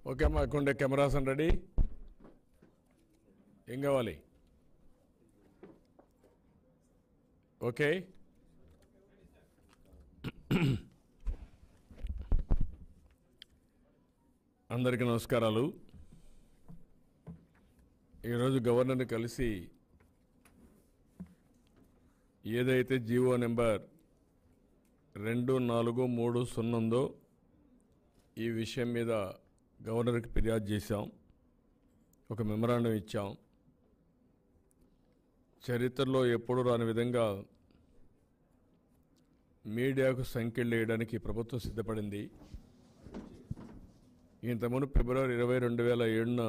Okay అమ్మా కొండే cameras అని ready ఏం కావాలి ఓకే అందరికీ నమస్కారాలు ఈరోజు గవర్నర్ని కలిసి ఏదైతే జీవో నెంబర్ రెండు నాలుగు మూడు సున్నా ఉందో ఈ విషయం మీద గవర్నర్కి ఫిర్యాదు చేశాం ఒక మెమరాండం ఇచ్చాం చరిత్రలో ఎప్పుడూ రాని విధంగా మీడియాకు సంఖ్యలు వేయడానికి ప్రభుత్వం సిద్ధపడింది ఇంతకుముందు ఫిబ్రవరి ఇరవై రెండు వేల ఏడున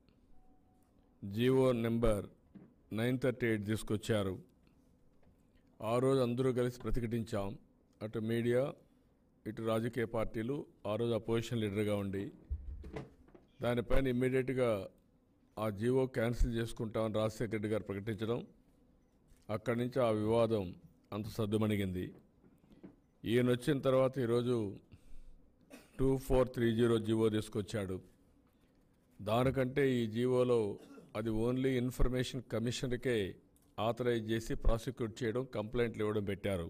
GO number nine thirty eight తీసుకొచ్చారు ఆ రోజు అందరూ కలిసి ప్రతిఘటించాం అటు మీడియా ఇటు రాజకీయ పార్టీలు ఆ రోజు అపోజిషన్ లీడర్గా ఉండి దానిపైన ఇమ్మీడియట్గా ఆ జీవో క్యాన్సిల్ చేసుకుంటామని రాజశేఖర రెడ్డి గారు ప్రకటించడం అక్కడి నుంచి ఆ వివాదం అంత సద్దుమణిగింది ఈయన వచ్చిన తర్వాత ఈరోజు two four three zero GO తీసుకొచ్చాడు దానికంటే ఈ జీవోలో అది ఓన్లీ ఇన్ఫర్మేషన్ కమిషనర్కే ఆథరైజ్ చేసి ప్రాసిక్యూట్ చేయడం కంప్లైంట్లు ఇవ్వడం పెట్టారు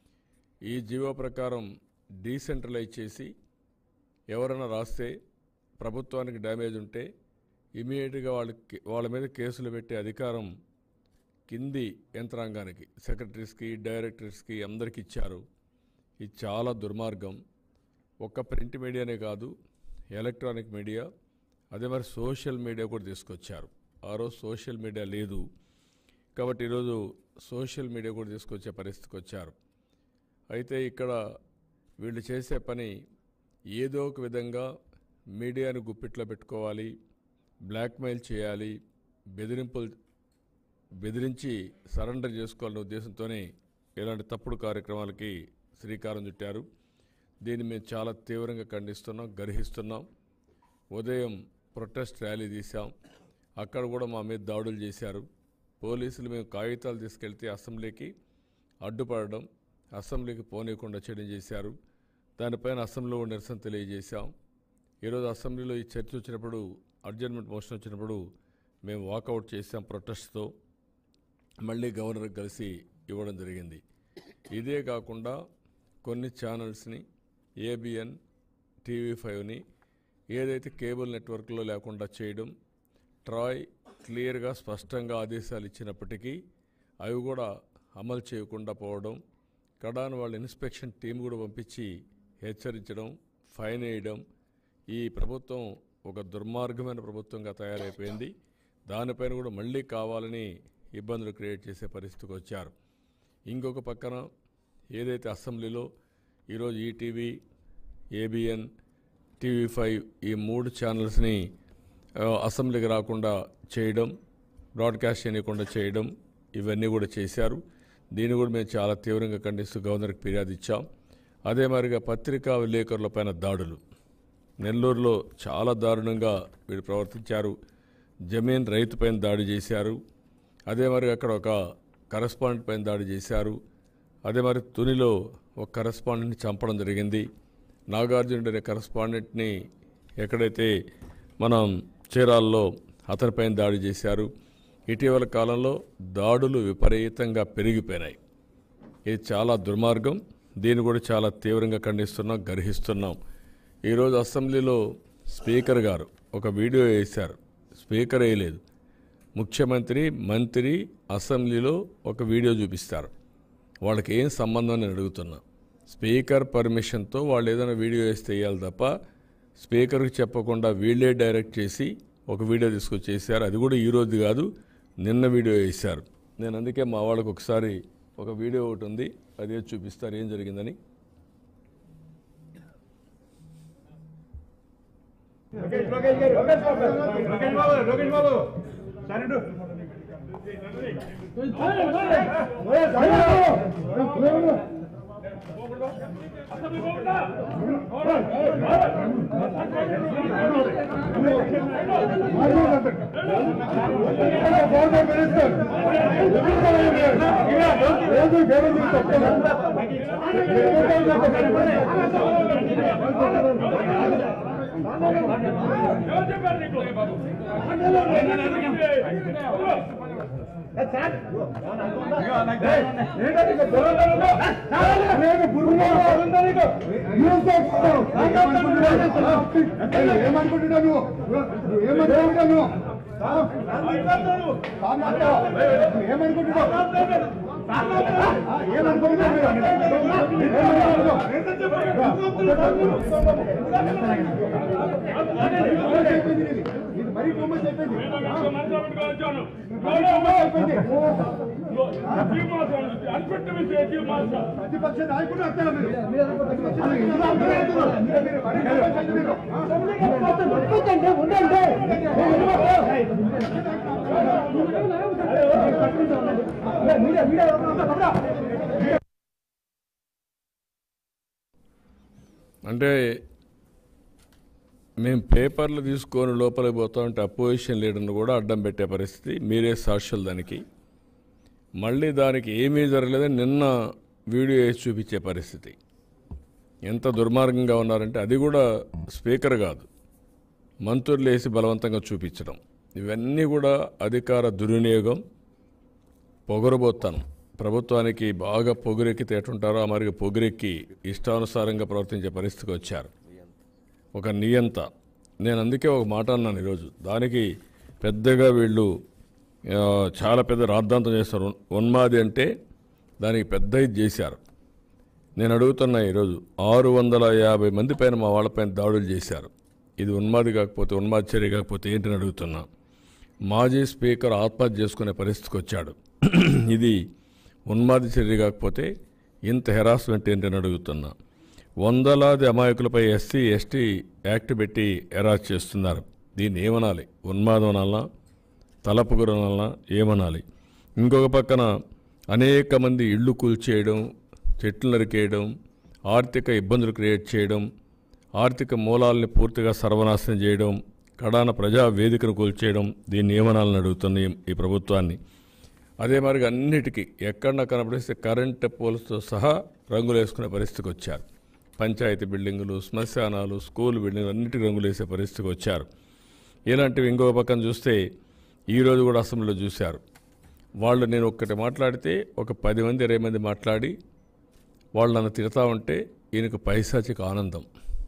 ఈ జీవో ప్రకారం డీసెంట్రలైజ్ చేసి ఎవరైనా రాస్తే ప్రభుత్వానికి డ్యామేజ్ ఉంటే ఇమీడియట్గా వాళ్ళకి వాళ్ళ మీద కేసులు పెట్టే అధికారం కింది యంత్రాంగానికి సెక్రటరీస్కి డైరెక్టర్స్కి అందరికి ఇచ్చారు ఇది చాలా దుర్మార్గం ఒక్క ప్రింట్ మీడియానే కాదు ఎలక్ట్రానిక్ మీడియా అదే మరి సోషల్ మీడియా కూడా తీసుకొచ్చారు ఆ రోజు సోషల్ మీడియా లేదు కాబట్టి ఈరోజు సోషల్ మీడియా కూడా తీసుకొచ్చే పరిస్థితికి వచ్చారు అయితే ఇక్కడ వీళ్ళు చేసే పని ఏదో ఒక విధంగా మీడియాను గుప్పిట్లో పెట్టుకోవాలి బ్లాక్మెయిల్ చేయాలి బెదిరింపులు బెదిరించి సరెండర్ చేసుకోవాలనే ఉద్దేశంతోనే ఇలాంటి తప్పుడు కార్యక్రమాలకి శ్రీకారం చుట్టారు దీన్ని మేము చాలా తీవ్రంగా ఖండిస్తున్నాం గర్హిస్తున్నాం ఉదయం ప్రొటెస్ట్ ర్యాలీ తీసాం అక్కడ కూడా మా మీద దాడులు చేశారు పోలీసులు మేము కాగితాలు తీసుకెళ్తే అసెంబ్లీకి అడ్డుపడడం అసెంబ్లీకి పోనీయకుండా చేయడం చేశారు దానిపైన అసెంబ్లీలో నిరసన తెలియజేశాం ఈరోజు అసెంబ్లీలో ఈ చర్చ వచ్చినప్పుడు అడ్జర్మెంట్ మోషన్ వచ్చినప్పుడు మేము వాకౌట్ చేసాం ప్రొటెస్ట్తో మళ్ళీ గవర్నర్ కలిసి ఇవ్వడం జరిగింది ఇదే కాకుండా కొన్ని ఛానల్స్ని ఏబిఎన్ టీవీ ఫైవ్ని ఏదైతే కేబుల్ నెట్వర్క్లో లేకుండా చేయడం ట్రాయ్ క్లియర్గా స్పష్టంగా ఆదేశాలు ఇచ్చినప్పటికీ అవి కూడా అమలు చేయకుండా పోవడం కడాన్ వాళ్ళ ఇన్స్పెక్షన్ టీం కూడా పంపించి హెచ్చరించడం ఫైన్ వేయడం ఈ ప్రభుత్వం ఒక దుర్మార్గమైన ప్రభుత్వంగా తయారైపోయింది దానిపైన కూడా మళ్ళీ కావాలని ఇబ్బందులు క్రియేట్ చేసే పరిస్థితికి వచ్చారు ఇంకొక పక్కన ఏదైతే అసెంబ్లీలో ఈరోజు ఈటీవీ ఏబిఎన్ టీవీ ఫైవ్ ఈ మూడు ఛానల్స్ని ఆ, అసెంబ్లీకి రాకుండా చేయడం బ్రాడ్కాస్ట్ చేయకుండా చేయడం ఇవన్నీ కూడా చేశారు దీన్ని కూడా మేము చాలా తీవ్రంగా ఖండిస్తూ గవర్నర్కి ఫిర్యాదు ఇచ్చాం అదే మరిగా పత్రికా విలేకరులపైన దాడులు నెల్లూరులో చాలా దారుణంగా వీడు ప్రవర్తించారు జమీన్ రైతుపైన దాడి చేశారు అదే మరి అక్కడ ఒక కరస్పాండెంట్ పైన దాడి చేశారు అదే మరి తునిలో ఒక కరస్పాండెంట్ని చంపడం జరిగింది నాగార్జునుడు అనే కరస్పాండెంట్ని ఎక్కడైతే మనం చీరాల్లో అతనిపైన దాడి చేశారు ఇటీవల కాలంలో దాడులు విపరీతంగా పెరిగిపోయినాయి ఇది చాలా దుర్మార్గం దీన్ని కూడా చాలా తీవ్రంగా ఖండిస్తున్నాం గర్హిస్తున్నాం ఈరోజు అసెంబ్లీలో స్పీకర్ గారు ఒక వీడియో వేశారు స్పీకర్ వేయలేదు ముఖ్యమంత్రి మంత్రి అసెంబ్లీలో ఒక వీడియో చూపిస్తారు వాళ్ళకి ఏం సంబంధం అని అడుగుతున్నా స్పీకర్ పర్మిషన్తో వాళ్ళు ఏదైనా వీడియో వేస్తే వేయాలి తప్ప స్పీకర్కి చెప్పకుండా వీళ్ళే డైరెక్ట్ చేసి ఒక వీడియో తీసుకొచ్చి వేశారు అది కూడా ఈ రోజు కాదు నిన్న వీడియో వేశారు నేను అందుకే మా వాళ్ళకి ఒకసారి ఒక వీడియో ఒకటి ఉంది అదే చూపిస్తారు ఏం జరిగిందని లోకేష్ లోకేష్ గారు లోకేష్ బాబు లోకేష్ బాబు లోకేష్ బాబు సరేడు ఎవరు చెప్పారు నీకు? ఏమనుకుంటున్నావు ఏమనుకుంటున్నావు ఏమనుకుంటున్నావు ఇది మరీ బొమ్మ చెప్పింది ఇంకో మనసులో పెట్టుకొని వచ్చాను. జీవ మాసం ఉంది. అనుకుంటే విషయం జీవ మాసం. ప్రతిపక్ష నాయకుడు అంటారు మీరు ప్రతిపక్ష నాయకుడు అంటారు. మీరు మరీ బొమ్మ చెప్పింది మీరు. అంటే మేము పేపర్లు తీసుకొని లోపలికి పోతా ఉంటే అపోజిషన్ లీడర్ని కూడా అడ్డం పెట్టే పరిస్థితి మీరే సాక్షులు దానికి మళ్ళీ దానికి ఏమీ జరగలేదని నిన్న వీడియో వేసి చూపించే పరిస్థితి ఎంత దుర్మార్గంగా ఉన్నారంటే అది కూడా స్పీకర్ కాదు మంత్రులు వేసి బలవంతంగా చూపించడం ఇవన్నీ కూడా అధికార దుర్వినియోగం పొగరబోతాను ప్రభుత్వానికి బాగా పొగురెక్కి తేటుంటారో ఆ మరి పొగురెక్కి ఇష్టానుసారంగా ప్రవర్తించే పరిస్థితికి వచ్చారు ఒక నియంత నేను అందుకే ఒక మాట అన్నాను ఈరోజు దానికి పెద్దగా వీళ్ళు ఆ, చాలా పెద్ద రాద్ధాంతం చేస్తారు ఉన్- ఉన్మాది అంటే దానికి పెద్ద ఇది చేశారు నేను అడుగుతున్నా ఈరోజు ఆరు వందల యాభై మంది పైన మా వాళ్ళపైన దాడులు చేశారు ఇది ఉన్మాది కాకపోతే ఉన్మాది చర్య కాకపోతే ఏంటని అడుగుతున్నా మాజీ స్పీకర్ ఆత్మహత్య చేసుకునే పరిస్థితికి వచ్చాడు ఇది ఉన్మాది చర్య కాకపోతే ఇంత హెరాస్మెంట్ ఏంటని అడుగుతున్నా వందలాది అమాయకులపై ఎస్సీ ఎస్టీ యాక్ట్ పెట్టి హెరాస్ చేస్తున్నారు దీన్ని ఏమనాలి ఉన్మాదం అనాలా తలపుగురు అనాలా ఏమనాలి ఇంకొక పక్కన అనేక మంది ఇళ్ళు కూల్చేయడం చెట్లు నరికేయడం ఆర్థిక ఇబ్బందులు క్రియేట్ చేయడం ఆర్థిక మూలాల్ని పూర్తిగా సర్వనాశనం చేయడం కడాన ప్రజా వేదికను కూల్చేయడం దీన్ని ఏమనాలని అడుగుతుంది ఈ- ఈ ప్రభుత్వాన్ని అదే మరి అన్నిటికీ ఎక్కడ కనపడిస్తే కరెంట్ పోల్స్తో సహా రంగులు వేసుకునే పరిస్థితికి వచ్చారు పంచాయతీ బిల్డింగులు శ్మశానాలు స్కూల్ బిల్డింగులు అన్నిటికీ రంగులు వేసే పరిస్థితికి వచ్చారు ఇలాంటివి ఇంకొక పక్కన చూస్తే ఈరోజు కూడా అసెంబ్లీలో చూశారు వాళ్ళు నేను ఒక్కటి మాట్లాడితే ఒక పది మంది ఇరవై మంది మాట్లాడి వాళ్ళు నన్ను తిడతా ఉంటే ఈయనకు పైశాచిక ఆనందం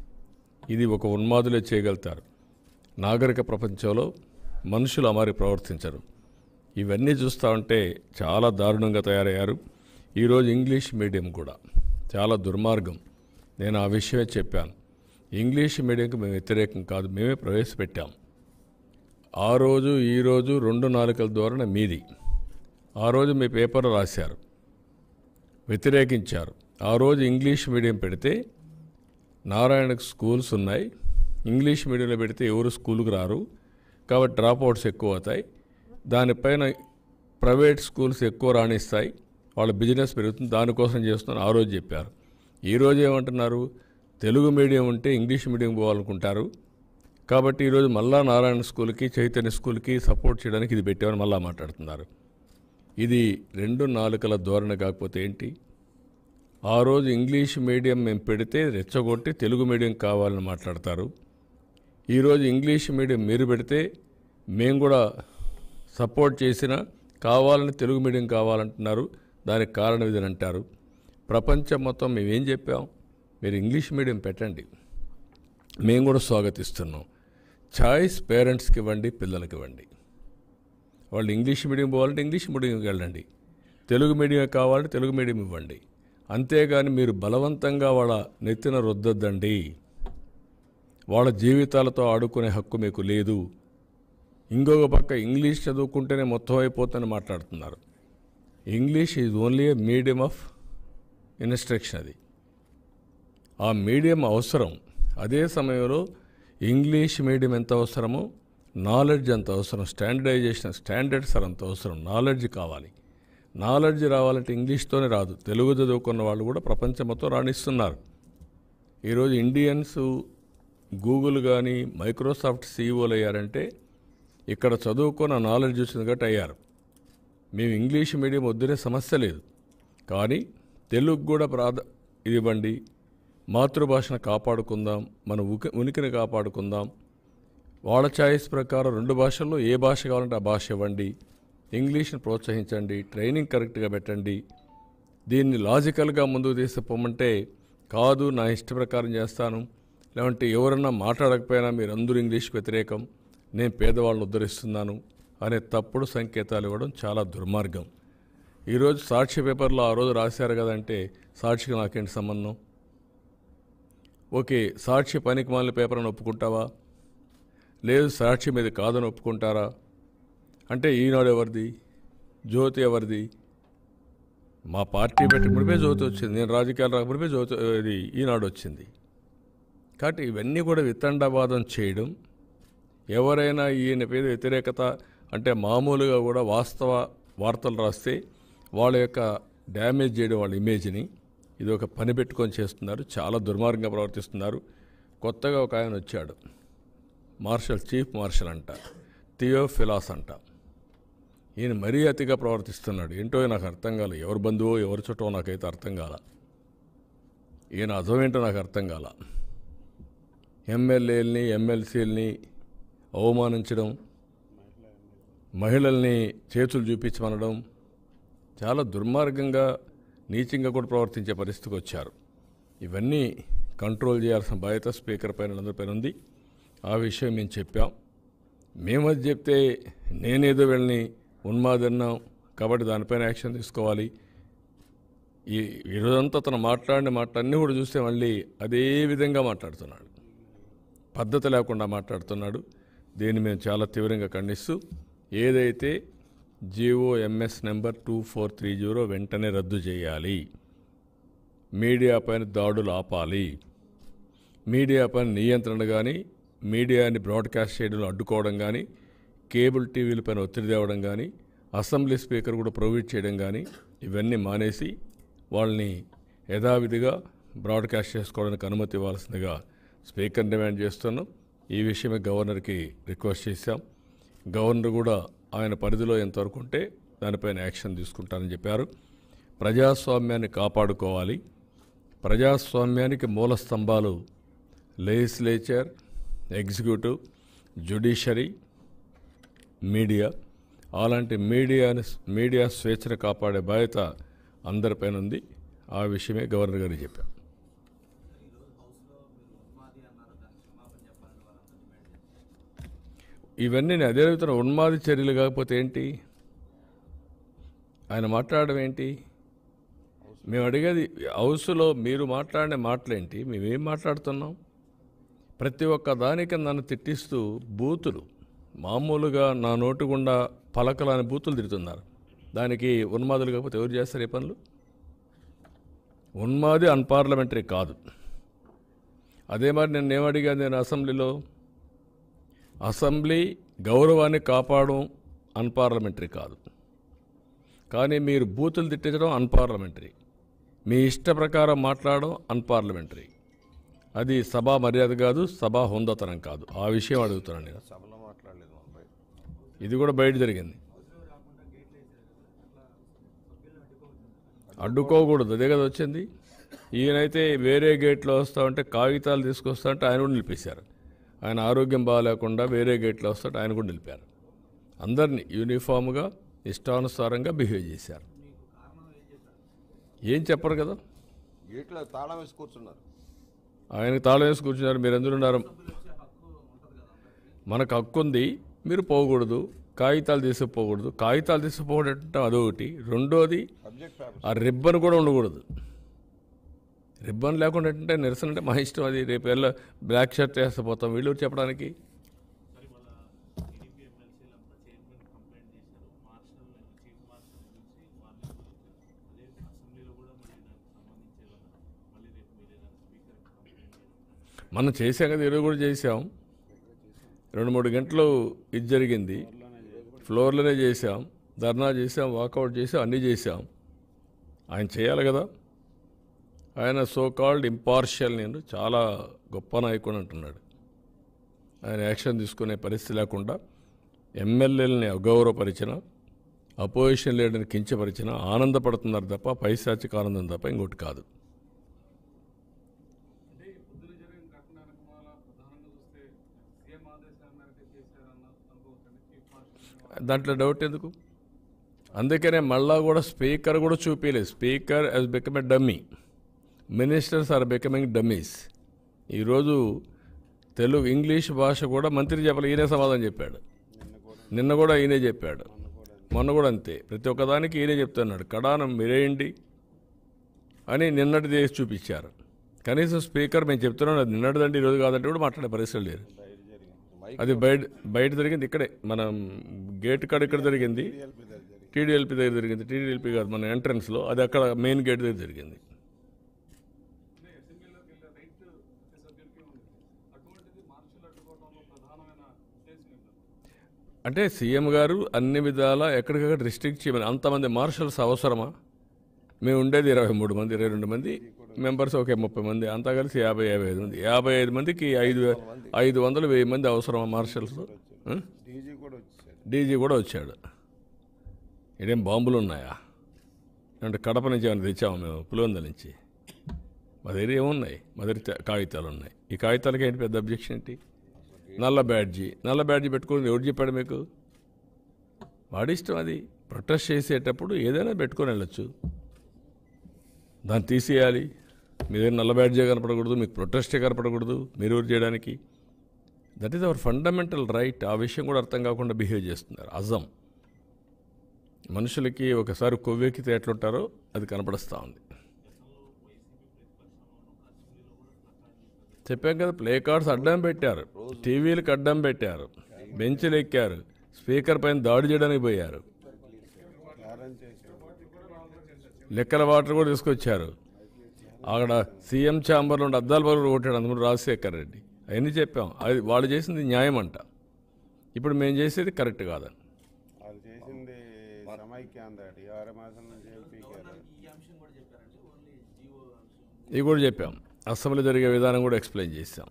ఇది ఒక ఉన్మాదులే చేయగలుగుతారు నాగరిక ప్రపంచంలో మనుషులు అమారి ప్రవర్తించరు ఇవన్నీ చూస్తూ ఉంటే చాలా దారుణంగా తయారయ్యారు ఈరోజు ఇంగ్లీష్ మీడియం కూడా చాలా దుర్మార్గం నేను ఆ విషయమే చెప్పాను ఇంగ్లీష్ మీడియంకి మేము వ్యతిరేకం కాదు మేమే ప్రవేశపెట్టాం ఆ రోజు ఈ రోజు రెండు నాలుకల ధోరణ మీది ఆ రోజు మీ పేపర్లో రాశారు వ్యతిరేకించారు ఆ రోజు ఇంగ్లీష్ మీడియం పెడితే నారాయణకు స్కూల్స్ ఉన్నాయి ఇంగ్లీష్ మీడియంలో పెడితే ఎవరు స్కూల్కి రారు కాబట్టి డ్రాప్ అవుట్స్ ఎక్కువ అవుతాయి దానిపైన ప్రైవేట్ స్కూల్స్ ఎక్కువ రాణిస్తాయి వాళ్ళ బిజినెస్ పెరుగుతుంది దానికోసం చేస్తున్నారు ఆ రోజు చెప్పారు ఈ రోజు ఏమంటున్నారు తెలుగు మీడియం ఉంటే ఇంగ్లీష్ మీడియం పోవాలనుకుంటారు కాబట్టి ఈరోజు మళ్ళా నారాయణ స్కూల్కి చైతన్య స్కూల్కి సపోర్ట్ చేయడానికి ఇది పెట్టామని మళ్ళా మాట్లాడుతున్నారు ఇది రెండు నాలుకల ధోరణి కాకపోతే ఏంటి ఆ రోజు ఇంగ్లీష్ మీడియం మేము పెడితే రెచ్చగొట్టి తెలుగు మీడియం కావాలని మాట్లాడతారు ఈరోజు ఇంగ్లీష్ మీడియం మీరు పెడితే మేము కూడా సపోర్ట్ చేసిన కావాలని తెలుగు మీడియం కావాలంటున్నారు దానికి కారణం ఇదని అంటారు ప్రపంచం మొత్తం మేము ఏం చెప్పాం మీరు ఇంగ్లీష్ మీడియం పెట్టండి మేము కూడా స్వాగతిస్తున్నాం ఛాయిస్ పేరెంట్స్కి ఇవ్వండి పిల్లలకి ఇవ్వండి వాళ్ళు ఇంగ్లీష్ మీడియం పోవాలంటే ఇంగ్లీష్ మీడియంకి వెళ్ళండి తెలుగు మీడియం కావాలంటే తెలుగు మీడియం ఇవ్వండి అంతేగాని మీరు బలవంతంగా వాళ్ళ నెత్తిన రుద్దద్దండి వాళ్ళ జీవితాలతో ఆడుకునే హక్కు మీకు లేదు ఇంకొక పక్క ఇంగ్లీష్ చదువుకుంటేనే మొత్తం అయిపోతుందని మాట్లాడుతున్నారు English is only a medium of instruction అది ఆ మీడియం అవసరం అదే సమయంలో ఇంగ్లీష్ మీడియం ఎంత అవసరమో నాలెడ్జ్ ఎంత అవసరం స్టాండర్డైజేషన్ స్టాండర్డ్స్ అంత అవసరం నాలెడ్జ్ కావాలి నాలెడ్జ్ రావాలంటే ఇంగ్లీష్తోనే రాదు తెలుగు చదువుకున్న వాళ్ళు కూడా ప్రపంచం మొత్తం రాణిస్తున్నారు ఈరోజు ఇండియన్స్ గూగుల్ కానీ మైక్రోసాఫ్ట్ సీఈఓలు అయ్యారంటే ఇక్కడ చదువుకున్న నాలెడ్జ్ వచ్చింది కాబట్టి అయ్యారు మేము ఇంగ్లీష్ మీడియం వద్దునే సమస్య లేదు కానీ తెలుగు కూడా ప్రాధ ఇది ఇవ్వండి మాతృభాషను కాపాడుకుందాం మన ఉకి ఉనికిని కాపాడుకుందాం వాళ్ళ ఛాయిస్ ప్రకారం రెండు భాషల్లో ఏ భాష కావాలంటే ఆ భాష ఇవ్వండి ఇంగ్లీష్ని ప్రోత్సహించండి ట్రైనింగ్ కరెక్ట్గా పెట్టండి దీన్ని లాజికల్గా ముందుకు తీసుకుపోమంటే కాదు నా ఇష్ట ప్రకారం చేస్తాను లేదంటే ఎవరన్నా మాట్లాడకపోయినా మీరు అందరూ ఇంగ్లీష్కి వ్యతిరేకం నేను పేదవాళ్ళని ఉద్ధరిస్తున్నాను అనే తప్పుడు సంకేతాలు ఇవ్వడం చాలా దుర్మార్గం ఈరోజు సాక్షి పేపర్లో ఆ రోజు రాశారు కదంటే సాక్షికి నాకేంటి సంబంధం ఓకే సాక్షి పనికి మాలిన పేపర్ అని ఒప్పుకుంటావా లేదు సాక్షి మీద కాదని ఒప్పుకుంటారా అంటే ఈనాడు ఎవరిది జ్యోతి ఎవరిది మా పార్టీ పెట్టి ముడిపే జ్యోతి వచ్చింది నేను రాజకీయాలు రాకముడిపే జ్యోతి ఇది ఈనాడు వచ్చింది కాబట్టి ఇవన్నీ కూడా వితండవాదం చేయడం ఎవరైనా ఈయన మీద వ్యతిరేకత అంటే మామూలుగా కూడా వాస్తవ వార్తలు రాస్తే వాళ్ళ యొక్క డ్యామేజ్ చేయడం వాళ్ళ ఇమేజ్ని ఇది ఒక పని పెట్టుకొని చేస్తున్నారు చాలా దుర్మార్గంగా ప్రవర్తిస్తున్నారు కొత్తగా ఒక ఆయన వచ్చాడు మార్షల్ చీఫ్ మార్షల్ అంట థియో ఫిలాస్ అంట ఈయన మరీ అతిగా ప్రవర్తిస్తున్నాడు ఏంటో నాకు అర్థం కాల ఎవరు బంధువో ఎవరి చుట్టో నాకైతే అర్థం కాల ఈయన అర్థం ఏంటో నాకు అర్థం కాల ఎమ్మెల్యేలని ఎమ్మెల్సీలని అవమానించడం మహిళల్ని చేతులు చూపించమనడం చాలా దుర్మార్గంగా నీచంగా కూడా ప్రవర్తించే పరిస్థితికి వచ్చారు ఇవన్నీ కంట్రోల్ చేయాల్సిన బాధ్యత స్పీకర్ పైన అందరిపైన ఉంది ఆ విషయం మేము చెప్పాం మేము అది చెప్తే నేనేదో వీళ్ళని ఉన్మాదన్నాం కాబట్టి దానిపైన యాక్షన్ తీసుకోవాలి ఈ ఈరోజంతా అతను మాట్లాడిన మాటలన్నీ కూడా చూస్తే మళ్ళీ అదే విధంగా మాట్లాడుతున్నాడు పద్ధతి లేకుండా మాట్లాడుతున్నాడు దీన్ని మేము చాలా తీవ్రంగా ఖండిస్తూ ఏదైతే GO MS number two four three zero వెంటనే రద్దు చేయాలి మీడియా పైన దాడులు ఆపాలి మీడియా పైన నియంత్రణ కానీ మీడియాని బ్రాడ్కాస్ట్ చేయడంలో అడ్డుకోవడం కానీ కేబుల్ టీవీల పైన ఒత్తిడి తేవడం కానీ అసెంబ్లీ స్పీకర్ కూడా ప్రొవైడ్ చేయడం కానీ ఇవన్నీ మానేసి వాళ్ళని యథావిధిగా బ్రాడ్కాస్ట్ చేసుకోవడానికి అనుమతి ఇవ్వాల్సిందిగా స్పీకర్ డిమాండ్ చేస్తున్నాం ఈ విషయమే గవర్నర్కి రిక్వెస్ట్ చేశాం గవర్నర్ కూడా ఆయన పరిధిలో ఎంతవరకు ఉంటే దానిపైన యాక్షన్ తీసుకుంటారని చెప్పారు ప్రజాస్వామ్యాన్ని కాపాడుకోవాలి ప్రజాస్వామ్యానికి మూల స్తంభాలు లెజిస్లేచర్ ఎగ్జిక్యూటివ్ జ్యుడిషరీ మీడియా అలాంటి మీడియాని మీడియా స్వేచ్ఛను కాపాడే బాధ్యత అందరిపైన ఉంది ఆ విషయమే గవర్నర్ గారికి చెప్పాం ఇవన్నీ నేను అదే అడుగుతున్నా ఉన్మాది చర్యలు కాకపోతే ఏంటి ఆయన మాట్లాడడం ఏంటి మేము అడిగేది హౌస్లో మీరు మాట్లాడిన మాటలేంటి మేమేం మాట్లాడుతున్నాం ప్రతి ఒక్క దానికి నన్ను తిట్టిస్తూ బూతులు మామూలుగా నా నోటి గుండా పలకలని బూతులు తిడుతున్నారు దానికి ఉన్మాదులు కాకపోతే ఎవరు చేస్తారు ఈ పనులు ఉన్మాది అన్పార్లమెంటరీ కాదు అదే మరి నేను ఏమడిగాను నేను అసెంబ్లీలో అసెంబ్లీ గౌరవాన్ని కాపాడడం అన్పార్లమెంటరీ కాదు కానీ మీరు బూతులు తిట్టించడం అన్పార్లమెంటరీ మీ ఇష్ట ప్రకారం మాట్లాడడం అన్పార్లమెంటరీ అది సభా మర్యాద కాదు సభా హుందతనం కాదు ఆ విషయం అడుగుతున్నాను నేను సభలో మాట్లాడలేదు మన బయట ఇది కూడా బయట జరిగింది అడ్డుకోకూడదు అదే కదా వచ్చింది ఈయనైతే వేరే గేట్లో వస్తా ఉంటే కాగితాలు తీసుకొస్తా ఉంటే ఆయన కూడా నిలిపేశారు ఆయన ఆరోగ్యం బాగాలేకుండా వేరే గేట్లో వస్తుంటే ఆయన కూడా నిలిపారు అందరినీ యూనిఫామ్గా ఇష్టానుసారంగా బిహేవ్ చేశారు ఏం చెప్పరు కదా గేట్లో తాళం వేసి కూర్చున్నారు ఆయనకు తాళం వేసి కూర్చున్నారు మీరు ఎందుకు ఉన్నారు మనకు హక్కు ఉంది మీరు పోకూడదు కాగితాలు తీసుకుపోకూడదు కాగితాలు తీసుకుపోవడం అదొకటి రెండోది సబ్జెక్ట్ పేపర్ ఆ రిబ్బన్ కూడా ఉండకూడదు రిబ్బన్ లేకుండా అంటే నిరసన అంటే మా ఇష్టం అది రేపు వెళ్ళ బ్లాక్ షర్ట్ వేస్తే పోతాం వీళ్ళు ఎవరు చెప్పడానికి సరే వాళ్ళ టీడీపీ ఎమ్మెల్సీలంతా చైర్మన్ కంప్లైంట్ చేశారు మార్షల్ చీఫ్ మార్షల్ గురించి వాళ్ళు అదే అసెంబ్లీలో కూడా మళ్ళీ దానికి సంబంధించి ఏదన్నా మళ్ళీ రేపు మీరు ఏదైనా స్పీకర్ కంప్లైంట్ చేయాలి మనం చేసాం కదా ఈరోజు కూడా చేసాం రెండు మూడు గంటలు ఇది జరిగింది ఫ్లోర్లోనే చేసాం ధర్నా చేసాం వాకౌట్ చేసాం అన్నీ చేసాం ఆయన చేయాలి కదా ఆయన సో కాల్డ్ ఇంపార్షియల్ నేను చాలా గొప్ప నాయకుడు అంటున్నాడు ఆయన యాక్షన్ తీసుకునే పరిస్థితి లేకుండా ఎమ్మెల్యేలని అగౌరవపరిచిన అపోజిషన్ లీడర్ని కించపరిచిన ఆనందపడుతున్నారు తప్ప పైశాచిక ఆనందం తప్ప ఇంకోటి కాదు దాంట్లో డౌట్ ఎందుకు అందుకనే మళ్ళా కూడా స్పీకర్ కూడా చూపించలేదు speaker he's become a dummy ministers are becoming dummies ఈరోజు తెలుగు ఇంగ్లీష్ భాష కూడా మంత్రి చెప్పాలి ఈయనే సమాధానం చెప్పాడు నిన్న కూడా ఈయనే చెప్పాడు మొన్న కూడా అంతే ప్రతి ఒక్కదానికి ఈయనే చెప్తున్నాడు కడానం మీరేయండి అని నిన్నటి చేసి చూపించారు కనీసం స్పీకర్ మేము చెప్తున్నాం అది నిన్నటిదండి ఈరోజు కాదంటే కూడా మాట్లాడే పరిస్థితి లేరు అది బయట బయట జరిగింది ఇక్కడే మనం గేట్ కాడ ఇక్కడ జరిగింది టీడీఎల్పీ దగ్గర జరిగింది టీడీఎల్పీ కాదు మన ఎంట్రన్స్లో అది అక్కడ మెయిన్ గేట్ దగ్గర జరిగింది అంటే సీఎం గారు అన్ని విధాల ఎక్కడికక్కడ రిస్ట్రిక్ట్ చేయమని అంతమంది మార్షల్స్ అవసరమా మేము ఉండేది ఇరవై మూడు మంది ఇరవై రెండు మంది మెంబర్స్ ఒకే ముప్పై మంది అంతా కలిసి యాభై యాభై ఐదు మంది యాభై ఐదు మందికి ఐదు ఐదు వందలు వెయ్యి మంది అవసరమా మార్షల్స్ డీజీ కూడా వచ్చేసాడు డీజీ కూడా వచ్చాడు ఇదేం బాంబులు ఉన్నాయా అంటే కడప నుంచి ఏమైనా తెచ్చాము మేము పులివెందుల నుంచి మా దగ్గర ఏమున్నాయి మా దగ్గర తే- కాగితాలు ఉన్నాయి ఈ కాగితాలకి ఏంటి పెద్ద అబ్జెక్షన్ ఏంటి నల్ల బ్యాడ్జీ నల్ల బ్యాడ్జీ పెట్టుకుని ఎవరు చెప్పాడు మీకు వాడి ఇష్టం అది ప్రొటెస్ట్ చేసేటప్పుడు ఏదైనా పెట్టుకొని వెళ్ళొచ్చు దాన్ని తీసేయాలి మీ దగ్గర నల్ల బ్యాడ్జీ కనపడకూడదు మీకు ప్రొటెస్టే కనపడకూడదు మీరు ఎవరు చేయడానికి that is our fundamental right ఆ విషయం కూడా అర్థం కాకుండా బిహేవ్ చేస్తున్నారు అజం మనుషులకి ఒకసారి కొవ్వెక్కితే ఎట్లుంటారో అది కనపడుస్తూ ఉంది చెప్పాం కదా ప్లే కార్డ్స్ అడ్డం పెట్టారు టీవీలకు అడ్డం పెట్టారు బెంచ్లు ఎక్కారు స్పీకర్ పైన దాడి చేయడానికి పోయారు లెక్కల వాటర్ కూడా తీసుకొచ్చారు అక్కడ సీఎం ఛాంబర్లో ఉండే అద్దాల పరుగులు కొట్టాడు అందులో రాజశేఖర్ రెడ్డి అవన్నీ చెప్పాం అది వాళ్ళు చేసింది న్యాయం అంట ఇప్పుడు మేము చేసేది కరెక్ట్ కాదని వాళ్ళు చేసింది సమైక్యాంధ్ర ఆరు మాసం నుంచి పీకారు ఇవి కూడా చెప్పాం అసెంబ్లీ జరిగే విధానం కూడా ఎక్స్ప్లెయిన్ చేసాం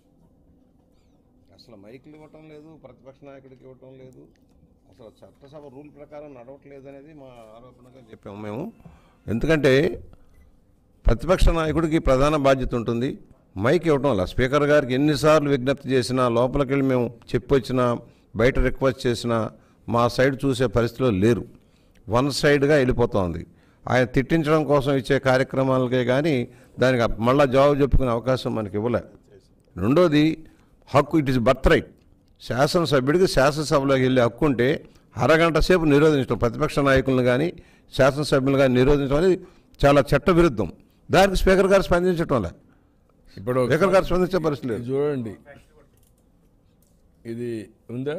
అసలు మైకులు ఇవ్వటం లేదు ప్రతిపక్ష నాయకుడికి ఇవ్వటం లేదు అసలు చట్టసభ రూల్ ప్రకారం నడవట్లేదు అనేది మా ఆరోపణగా చెప్పాము మేము ఎందుకంటే ప్రతిపక్ష నాయకుడికి ప్రధాన బాధ్యత ఉంటుంది మైక్ ఇవ్వటం వల్ల స్పీకర్ గారికి ఎన్నిసార్లు విజ్ఞప్తి చేసినా లోపలికి వెళ్ళి మేము చెప్పొచ్చినా బయట రిక్వెస్ట్ చేసినా మా సైడ్ చూసే పరిస్థితిలో లేరు వన్ సైడ్గా వెళ్ళిపోతోంది ఆయన తిట్టించడం కోసం ఇచ్చే కార్యక్రమాలకే కానీ దానికి మళ్ళా జవాబు చెప్పుకునే అవకాశం మనకి ఇవ్వలే రెండోది హక్కు ఇట్ ఇస్ బర్త్ రైట్ శాసనసభ్యుడికి శాసనసభలోకి వెళ్ళే హక్కు ఉంటే అరగంట సేపు నిరోధించడం ప్రతిపక్ష నాయకులను కానీ శాసనసభ్యులు కానీ నిరోధించడం అనేది చాలా చట్ట విరుద్ధం దానికి స్పీకర్ గారు స్పందించటం లే ఇప్పుడు స్పీకర్ గారు స్పందించే పరిస్థితి ఇది లేదు చూడండి ఇది ఉందా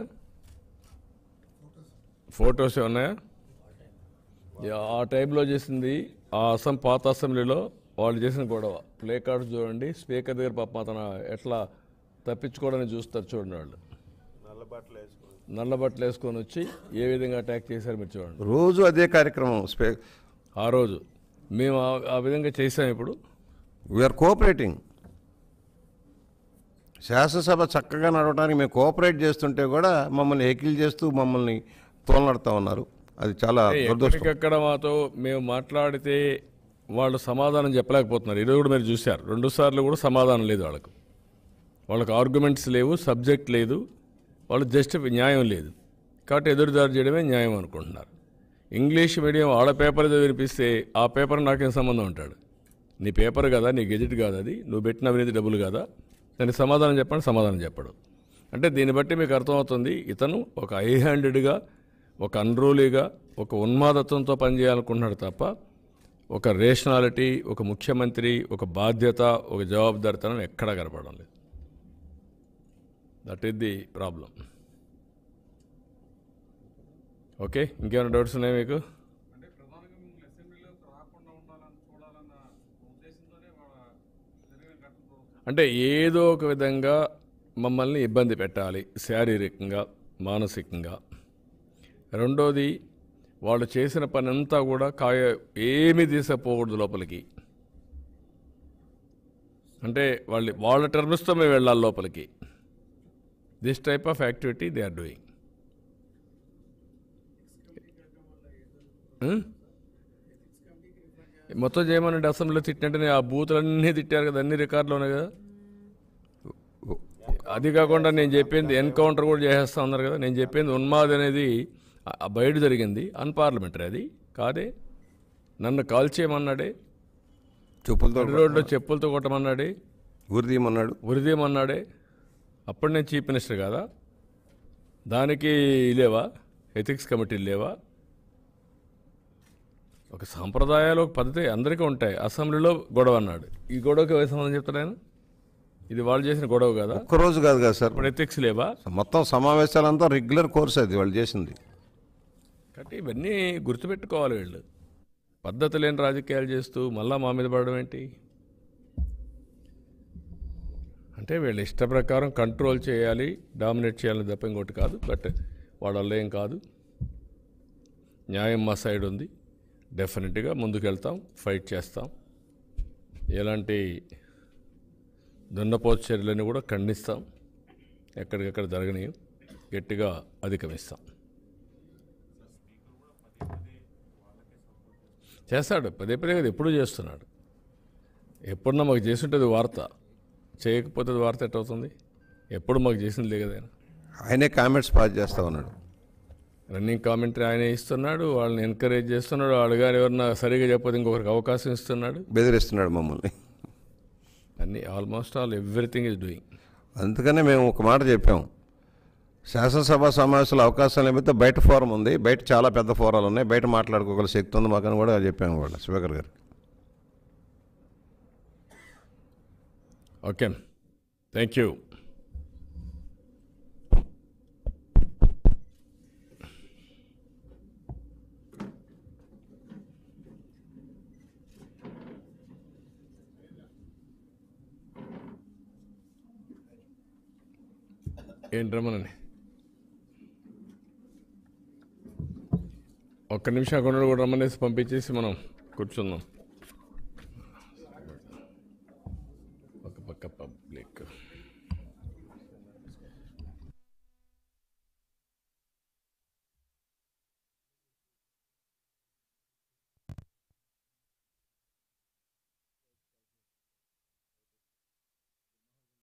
ఫొటోస్ ఉన్నాయా యా, ఆ టైంలో చేసింది ఆ అసం పాత అసెంబ్లీలో వాళ్ళు చేసిన గొడవ ప్లే కార్డ్స్ చూడండి స్పీకర్ దగ్గర పాప అతను ఎట్లా తప్పించుకోవడానికి చూస్తారు చూడండి వాళ్ళు నల్ల బట్టలు వేసుకుని నల్ల బట్టలు వేసుకొని వచ్చి ఏ విధంగా అటాక్ చేశారు మీరు చూడండి రోజు అదే కార్యక్రమం స్పీ ఆ రోజు మేము ఆ- ఆ విధంగా చేసాం ఇప్పుడు వీఆర్ కోఆపరేటింగ్ శాసనసభ చక్కగా నడవడానికి మేము కోఆపరేట్ చేస్తుంటే కూడా మమ్మల్ని హెకిల్ చేస్తూ మమ్మల్ని తోలనడుతూ ఉన్నారు అది చాలా దురదృష్టం ఎక్కడికక్కడ మాతో మేము మాట్లాడితే వాళ్ళు సమాధానం చెప్పలేకపోతున్నారు ఈరోజు కూడా మీరు చూశారు రెండు సార్లు కూడా సమాధానం లేదు వాళ్ళకు వాళ్ళకి ఆర్గ్యుమెంట్స్ లేవు సబ్జెక్ట్ లేదు వాళ్ళు జస్ట్ న్యాయం లేదు కాబట్టి ఎదురుదారి చేయడమే న్యాయం అనుకుంటున్నారు ఇంగ్లీష్ మీడియం వాళ్ళ పేపర్ ఏదో వినిపిస్తే ఆ పేపర్ నాకేం సంబంధం ఉంటాడు నీ పేపర్ కదా నీ గెజెట్ కాదు అది నువ్వు పెట్టిన అవినీతి డబ్బులు కదా దానికి సమాధానం చెప్పండి సమాధానం చెప్పడు అంటే దీన్ని బట్టి మీకు అర్థమవుతుంది ఇతను ఒక ఐ హ్యాండెడ్గా ఒక అన్రూలీగా ఒక ఉన్మాదత్వంతో పనిచేయాలనుకుంటున్నాడు తప్ప ఒక రేషనాలిటీ ఒక ముఖ్యమంత్రి ఒక బాధ్యత ఒక జవాబుదారితనం ఎక్కడా కనపడడం లేదు that is the problem okay ఇంకేమైనా డౌట్స్ ఉన్నాయి మీకు అంటే ప్రధానంగా మిమ్మల్ని అసెంబ్లీలోకి రాకుండా ఉండాలని చూడాలన్న ఉద్దేశంతోనే వాళ్ళ జరిగిన ఘటనతో అంటే ఏదో ఒక విధంగా మమ్మల్ని ఇబ్బంది పెట్టాలి శారీరకంగా మానసికంగా రెండోది వాళ్ళు చేసిన పని అంతా కూడా కాయ ఏమీ తీసుకుపోకూడదు లోపలికి అంటే వాళ్ళు వాళ్ళ టర్మ్స్తో మేము వెళ్ళాలి లోపలికి this type of activity they are doing మొత్తం చేయమనండి అసెంబ్లీలో తిట్టినట్టునే ఆ బూతులన్నీ తిట్టారు కదా అన్ని రికార్డులు ఉన్నాయి కదా అది కాకుండా నేను చెప్పింది ఎన్కౌంటర్ కూడా చేసేస్తా ఉన్నారు కదా నేను చెప్పింది ఉన్మాద్ అనేది ఆ- ఆ బయట జరిగింది అన్పార్లమెంటరీ అది కాదే నన్ను కాల్ చేయమన్నాడే చెప్పులతో నడి రోడ్లో చెప్పులతో కొట్టమన్నాడే గురిదీయమన్నాడు ఉరిదేమన్నాడే అప్పుడు నేను చీఫ్ మినిస్టర్ కదా దానికి లేవా ఎథిక్స్ కమిటీలు లేవా ఒక సాంప్రదాయాలు ఒక పద్ధతి అందరికీ ఉంటాయి అసెంబ్లీలో గొడవ అన్నాడు ఈ గొడవకి ఏ సంబంధం చెప్తాడు ఆయన ఇది వాళ్ళు చేసిన గొడవ కదా ఒక్కరోజు కాదు కదా సార్ ఇప్పుడు ఎథిక్స్ లేవా మొత్తం సమావేశాలంతా రెగ్యులర్ కోర్స్ అది వాళ్ళు చేసింది కాబట్టి ఇవన్నీ గుర్తుపెట్టుకోవాలి వీళ్ళు పద్ధతి లేని రాజకీయాలు చేస్తూ మళ్ళా మా మీద పడడం ఏంటి అంటే వీళ్ళు ఇష్ట ప్రకారం కంట్రోల్ చేయాలి డామినేట్ చేయాలని తప్ప ఇంకోటి కాదు బట్ వాళ్ళ వల్ల ఏం కాదు న్యాయం మా సైడ్ ఉంది డెఫినెట్గా ముందుకు వెళ్తాం ఫైట్ చేస్తాం ఎలాంటి దున్నపోతు చర్యలను కూడా ఖండిస్తాం ఎక్కడికెక్కడ జరగని గట్టిగా అధిగమిస్తాం చేస్తాడు పదే పదే కదా ఎప్పుడు చేస్తున్నాడు ఎప్పుడన్నా మాకు చేస్తుంటుంది వార్త చేయకపోతే అది వార్త ఎట్టవుతుంది ఎప్పుడు మాకు చేసింది లేదు కదా ఆయన ఆయనే కామెంట్స్ పాస్ చేస్తా ఉన్నాడు రన్నింగ్ కామెంటరీ ఆయన ఇస్తున్నాడు వాళ్ళని ఎంకరేజ్ చేస్తున్నాడు వాళ్ళు గారు ఎవరన్నా సరిగా చెప్పదు ఇంకొకరికి అవకాశం ఇస్తున్నాడు బెదిరిస్తున్నాడు మమ్మల్ని అన్నీ almost all everything is doing అందుకనే మేము ఒక మాట చెప్పాం శాసనసభ సమావేశాలు అవకాశం లేకపోతే బయట ఫోరం ఉంది బయట చాలా పెద్ద ఫోరాలు ఉన్నాయి బయట మాట్లాడుకోగల శక్తి ఉంది మాకని కూడా చెప్పాము కూడా స్పీకర్ గారు ఓకే థ్యాంక్ యూ ఏంటి రమ్మనండి ఒక్క నిమిషం అక్కడ కూడా రమ్మనేసి పంపించేసి మనం కూర్చుందాం